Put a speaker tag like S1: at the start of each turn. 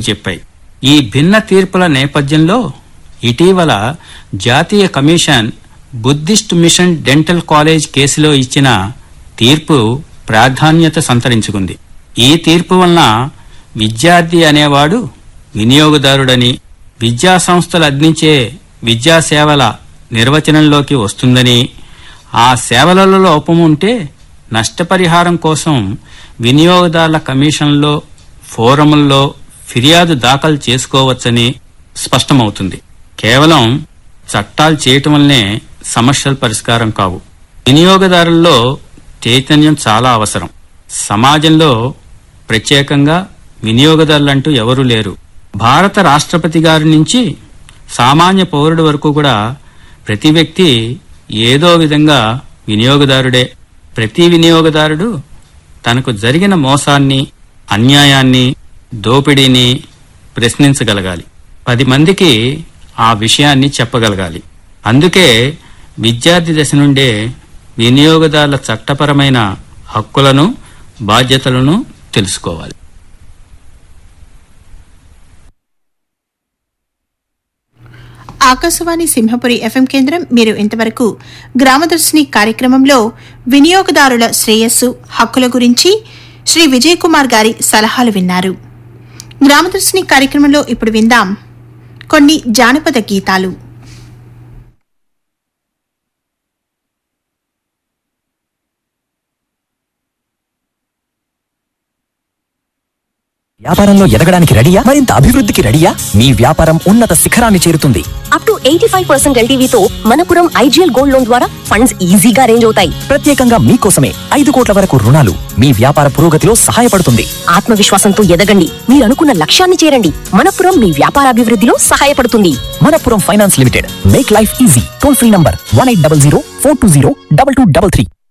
S1: చెప్పాయి ఈ భిన్న తీర్పుల నేపథ్యంలో ఇటీవల జాతీయ commission Buddhist mission dental college కేసులో ఇచ్చిన తీర్పు ప్రాధాన్యత సంతరించుకుంది ఈ తీర్పు వలన విద్యార్థి అనేవాడు వినియోగదారుడని విద్యా సంస్థలు అందించే విద్యా సేవల నిర్వచనంలోకి వస్తుందని ఆ సేవలలో లోపం ఉంటే నష్టపరిహారం కోసం వినియోగదారుల కమిషన్లో ఫోరముల్లో ఫిర్యాదు దాఖలు చేసుకోవచ్చని స్పష్టమవుతుంది కేవలం చట్టాలు చేయటం వల్లనే సమస్యల పరిష్కారం కావు వినియోగదారుల్లో చైతన్యం చాలా అవసరం సమాజంలో ప్రత్యేకంగా వినియోగదారులంటూ ఎవరూ లేరు భారత రాష్ట్రపతి గారి నుంచి సామాన్య పౌరుడి వరకు కూడా ప్రతి వ్యక్తి ఏదో విధంగా వినియోగదారుడే ప్రతి వినియోగదారుడు తనకు జరిగిన మోసాన్ని అన్యాయాన్ని దోపిడీని ప్రశ్నించగలగాలి పది మందికి ఆ విషయాన్ని చెప్పగలగాలి అందుకే విద్యార్థి దశ నుండే వినియోగదారుల చట్టపరమైన హక్కులను బాధ్యతలను తెలుసుకోవాలి
S2: ఆకాశవాణి సింహపురి ఎఫ్ఎం కేంద్రం మీరు ఇంతవరకు గ్రామదర్శిని కార్యక్రమంలో వినియోగదారుల శ్రేయస్సు హక్కుల గురించి శ్రీ విజయ్ కుమార్ గారి సలహాలు విన్నారు గ్రామదర్శిని కార్యక్రమంలో ఇప్పుడు విందాం కొన్ని జానపద గీతాలు
S3: వ్యాపారంలో ఎదగడానికి రెడీయా మరింత అభివృద్ధికి రెడీయా మీ వ్యాపారం ఉన్నత శిఖరాన్ని చేరుతుంది
S4: up to eighty five percent ఎల్టీవీతో మనపురం ఐజీఎల్ గోల్డ్ లోన్ ద్వారా ఫండ్స్ ఈజీగా అరేంజ్ అవుతాయి
S3: ప్రత్యేకంగా మీకోసమే ఐదు కోట్ల వరకు రుణాలు మీ వ్యాపార పురోగతిలో సహాయపడుతుంది
S4: ఆత్మవిశ్వాసంతో ఎదగండి మీరు అనుకున్న లక్ష్యాన్ని చేరండి మనపురం మీ వ్యాపారాభివృద్ధిలో సహాయపడుతుంది
S3: Manappuram finance limited make life easy toll free number one eight double zero four two zero double two double three